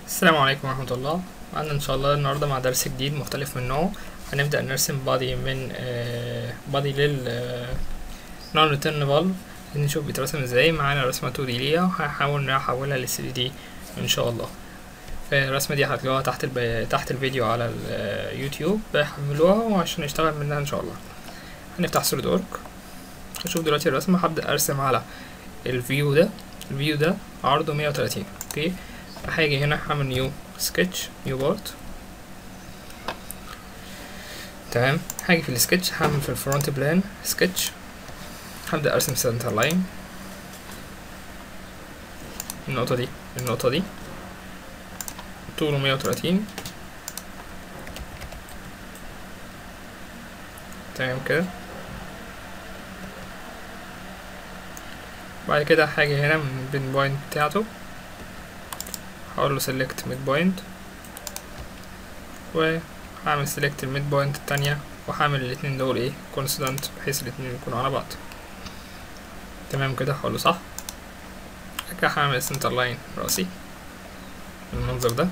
السلام عليكم ورحمة الله معنا إن شاء الله النهاردة مع درس جديد مختلف من نوعه هنبدأ نرسم بادي من بادي لل نون ريتيرن فالف نشوف بيترسم ازاي معانا رسمة 2 دي ليها وهحاول نحولها ل 3 دي إن شاء الله الرسمة دي هتلاقوها تحت الب... تحت الفيديو على اليوتيوب حملوها وعشان نشتغل منها إن شاء الله هنفتح سوليد أورك نشوف دلوقتي الرسمة هبدأ أرسم على الفيو ده الفيو ده عرضه 130 اوكي هاجي هنا هعمل نيو سكتش نيو بارت تمام هاجي في السكتش هعمل في الفرونت بلان سكتش هبدأ أرسم سنتر لاين النقطة دي النقطة دي طوله مية وتلاتين تمام كده بعد كده هاجي هنا من البين بوينت بتاعته هقول له select mid point وهعمل select الميد بوينت التانية وهعمل الاتنين دول ايه constant بحيث الاتنين يكونوا على بعض تمام كده هقول له صح كده هعمل center line راسي بالمنظر ده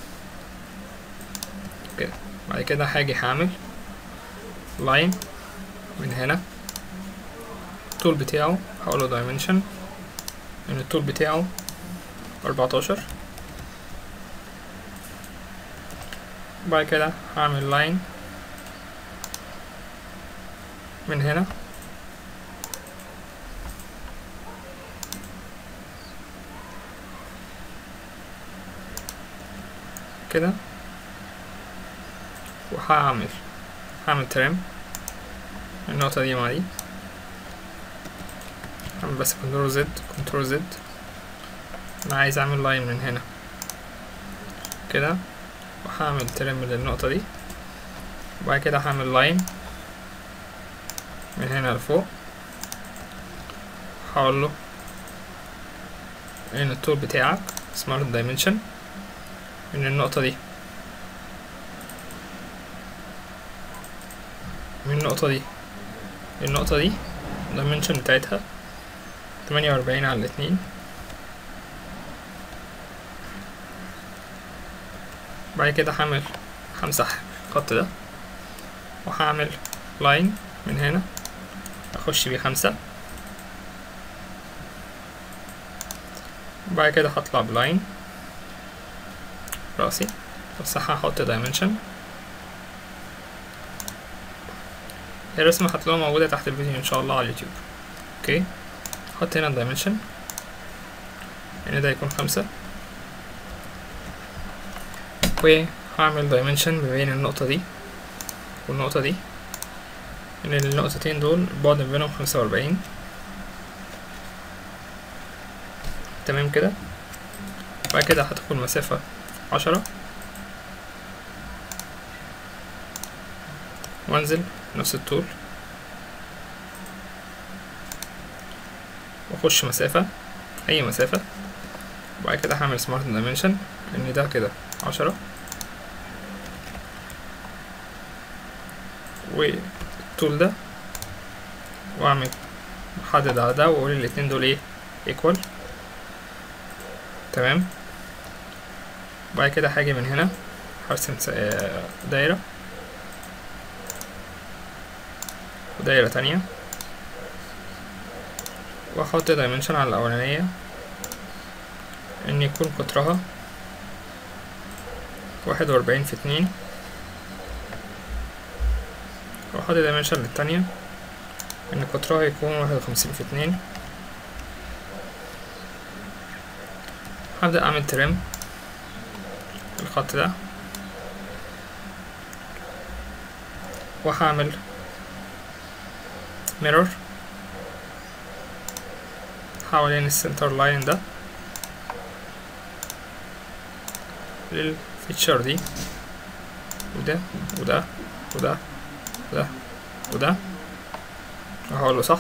كده بعد كده هاجي هعمل line من هنا الطول بتاعه هقوله dimension ان الطول بتاعه أربعتاشر بعد كده هعمل لاين من هنا كده وهعمل هعمل ترم النقطة دي مع دي هعمل بس كنترول زد كنترول زد انا عايز اعمل لاين من هنا كده وهعمل ترم للنقطة دي وبعد كده هعمل لاين من هنا لفوق هقول له ان الطول بتاعك سمارت دايمنشن من النقطة دي من النقطة دي النقطة دي الدايمنشن بتاعتها تمانية وأربعين على الاتنين بعد كده هعمل همسح الخط ده وهعمل لاين من هنا اخش بيه خمسة بعد كده هطلع بلاين راسي بس هحط دايمنشن الرسمة هتلاقوها موجودة تحت الفيديو ان شاء الله على اليوتيوب اوكي هحط هنا الدايمنشن يعني ده يكون خمسة وهعمل دايمنشن ما بين النقطة دي والنقطة دي ان النقطتين دول البعد ما بينهم خمسة وأربعين تمام كده بعد كده هتاخد مسافة عشرة وانزل نفس الطول واخش مسافة اي مسافة وبعد كده هعمل سمارت دايمنشن ان ده كده عشرة والطول ده واعمل احدد على ده واقول الاتنين دول ايه ايكوال تمام بعد كده هاجي من هنا هرسم دايرة ودايرة تانية واحط دايمنشن على الاولانية ان يكون قطرها واحد وأربعين في اتنين واحط دايمنشن للتانية ان قطرها يكون واحد وخمسين في اتنين هبدأ اعمل ترم الخط ده وهعمل ميرور حوالين السنتر لاين ده للفيتشر دي وده وده وده وده وده وهقوله صح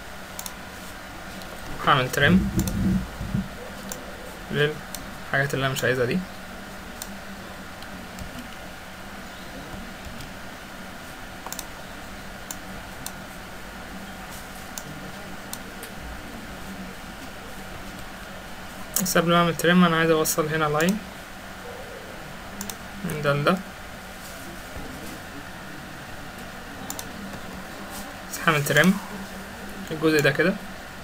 هعمل ترم للحاجات اللي انا مش عايزها دي بس قبل ما اعمل ترم انا عايز اوصل هنا لاين من ده لده بس هعمل ترم الجزء ده كده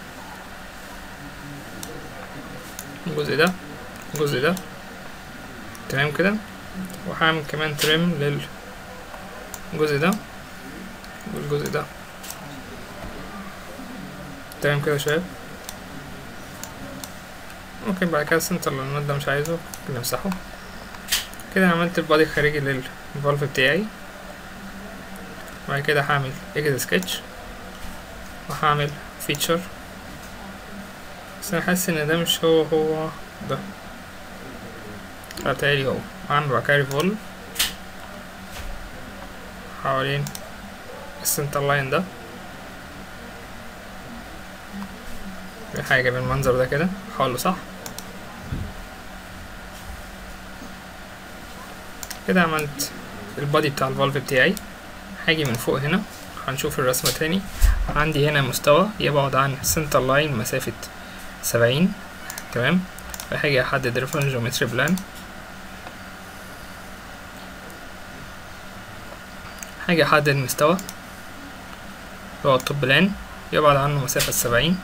الجزء ده الجزء ده تمام كده وهعمل كمان ترم للجزء ده والجزء ده تمام كده يا شباب ممكن بعد كده السنتر لو النود ده مش عايزه ممكن نمسحه كده عملت البادي الخارجي للفالف بتاعي بعد كده هعمل اكس سكتش وهعمل فيتشر بس انا حاسس ان ده مش هو هو ده بتهيألي هو هعمل بعد كده ريفولف حوالين السنتر لاين ده في حاجة بالمنظر ده كده حاوله صح كده عملت البادي بتاع الفالف بتاعي هاجي من فوق هنا هنشوف الرسمة تاني عندي هنا مستوى يبعد عن سنتر لاين مسافة سبعين تمام فهاجي احدد ريفرنس جيومتري بلان هاجي احدد مستوى اللي هو التوب بلان يبعد عنه مسافة سبعين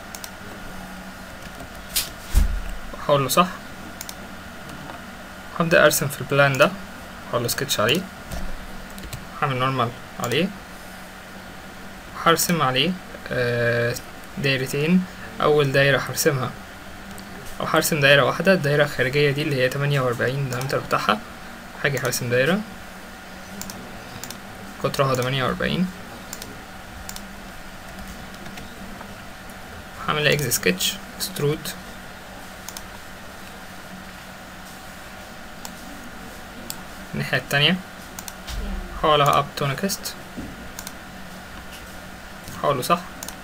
واحوله صح هبدأ ارسم في البلان ده احوله سكتش عليه هعمل نورمال عليه هرسم عليه آه دايرتين اول دايرة هرسمها او هرسم دايرة واحدة الدايرة الخارجية دي اللي هي تمانية واربعين دايمتر بتاعها هاجي هرسم دايرة قطرها تمانية واربعين هعمل اكس سكتش اكسترود الناحية التانية حولها اب تو نكست حوله صح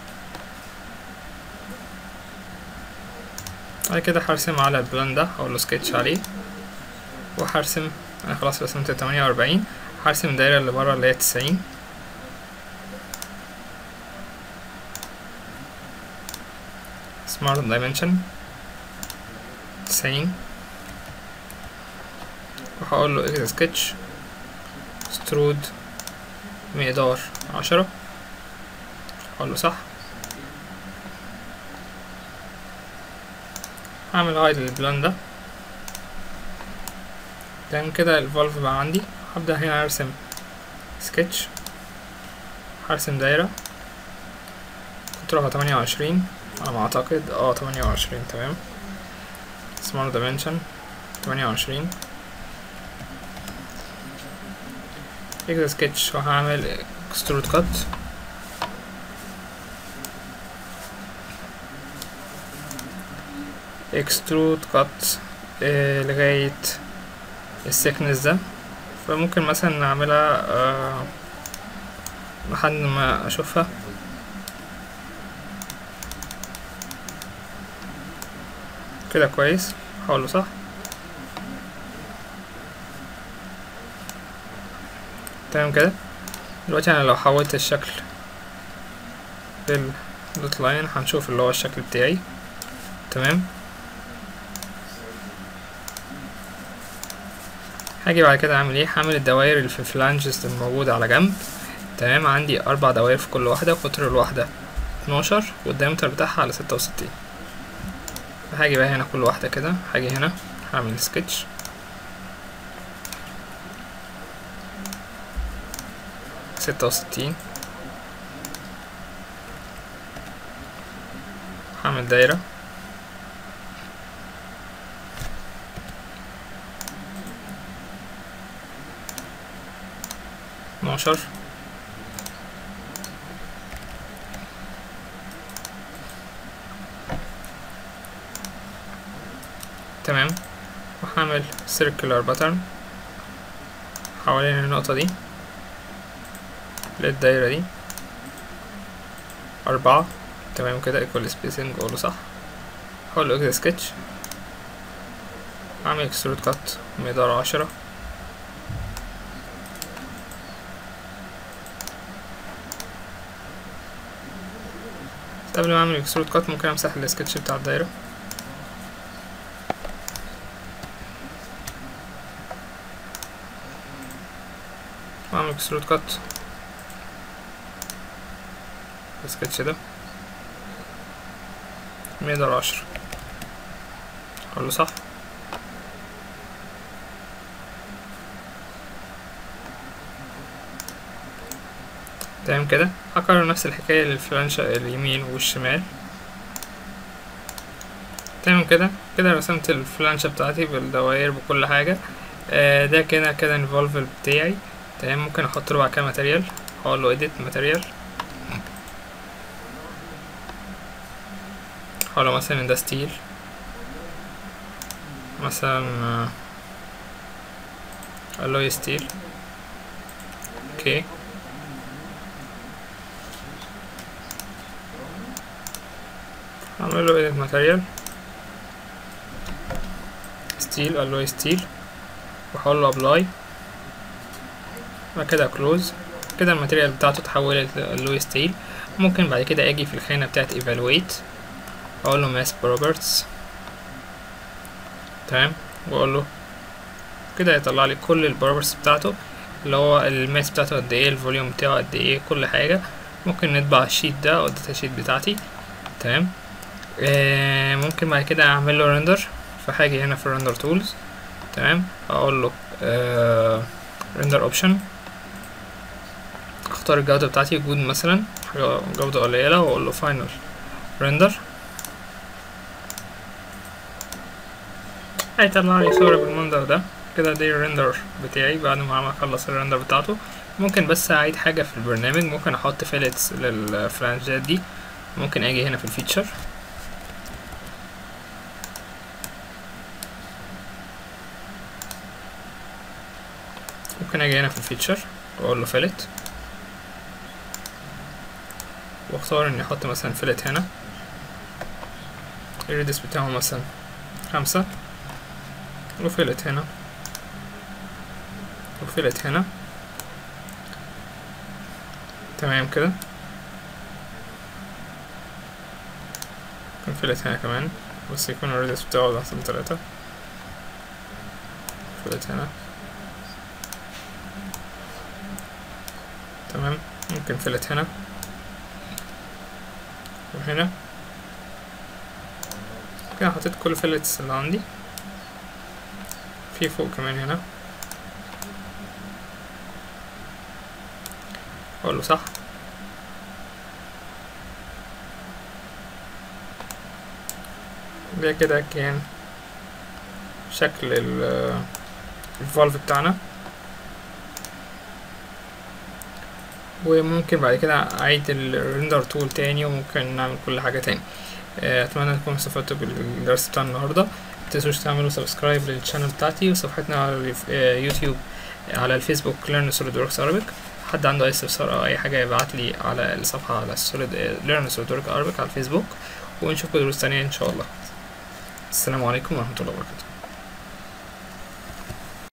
بعد كده هرسم على البلان ده هقوله سكتش عليه وهرسم انا خلاص رسمت تمانية واربعين هرسم الدايرة اللي برا اللي هي تسعين smart dimension تسعين وهقول له اكس سكتش سترود مقدار عشرة هقول له صح هعمل هايد للبلان ده تمام كده الفالف بقى عندي هبدأ هنا ارسم سكتش هرسم دايرة قطرها تمانية وعشرين على ما اعتقد اه تمانية وعشرين تمام small dimension تمانية وعشرين اكس سكتش وهعمل اكسترود كات اكسترود كات اه لغاية السكنس ده فممكن مثلا نعملها اه لحد ما اشوفها كده كويس حاوله صح تمام كده دلوقتي انا لو حولت الشكل للدوت لاين هنشوف اللي هو الشكل بتاعي تمام هاجي بعد كده اعمل ايه هعمل الدوائر اللي في الفلانجز الموجودة على جنب تمام عندي اربع دوائر في كل واحدة قطر الواحدة اتناشر والدايمتر بتاعها على ستة وستين هاجي بقى هنا كل واحدة كده هاجي هنا هعمل سكتش ستة وستين هعمل دايرة اتناشر تمام وهعمل circular pattern حوالين النقطة دي للدايرة دي أربعة تمام كده equal spacing أقوله صح هقول له sketch أعمل extrude cut مقدار عشرة قبل ما أعمل extrude cut ممكن أمسح السكتش بتاع الدايرة واعمل اكسترود كات السكتش ده مية عشرة اقول له صح تمام كده هكرر نفس الحكاية للفلانشة اليمين والشمال تمام كده كده رسمت الفلانشة بتاعتي بالدوائر بكل حاجة آه ده كده كده الفولف بتاعي تمام ممكن احط له بعد كده ماتيريال اقول له edit ماتيريال اقول له مثلا ده ستيل مثلا آه، alloy ستيل اوكي اعمل له edit ماتيريال ستيل alloy ستيل واحول له ابلاي بعد كده كلوز كده الماتيريال بتاعته اتحولت للوي ستيل ممكن بعد كده اجي في الخانة بتاعت evaluate اقول له mass properties تمام واقول له كده يطلع لي كل البروبرتيز بتاعته اللي هو الماس بتاعته قد ايه الفوليوم بتاعه قد ايه كل حاجة ممكن نطبع الشيت ده او الداتا شيت بتاعتي تمام آه ممكن بعد كده اعمل له ريندر فهاجي هنا في الريندر تولز تمام اقول له آه ريندر اوبشن اختار الجودة بتاعتي جود مثلا حاجة جودة قليلة واقول له فاينل ريندر هيطلع لي صورة بالمنظر ده كده دي الريندر بتاعي بعد ما اخلص الريندر بتاعته ممكن بس اعيد حاجة في البرنامج ممكن احط فيلتس للفلانجات دي ممكن اجي هنا في الفيتشر ممكن اجي هنا في الفيتشر واقول له فيلت واختار اني احط مثلا فيلت هنا الريدس بتاعه مثلا خمسة وفيلت هنا وفيلت هنا تمام كده ممكن فيلت هنا كمان بس يكون الريدس بتاعه مثلا تلاتة فيلت هنا تمام ممكن فيلت هنا وهنا كده حطيت كل فيلتس اللي عندي في فوق كمان هنا اقول له صح ده كده كان شكل ال- الفالف بتاعنا وممكن بعد كده اعيد الريندر تول تاني وممكن نعمل كل حاجة تاني آه، اتمنى تكونوا استفدتوا بالدرس بتاع النهارده متنسوش تعملوا سبسكرايب للشانل بتاعتي وصفحتنا على الف- آه، يوتيوب على الفيسبوك ليرن سوليد وركس عربيك حد عنده اي استفسار او اي حاجه يبعت لي على الصفحه على السوليد ليرن سوليد ورك عربيك على الفيسبوك ونشوفكم دروس تانية ان شاء الله السلام عليكم ورحمه الله وبركاته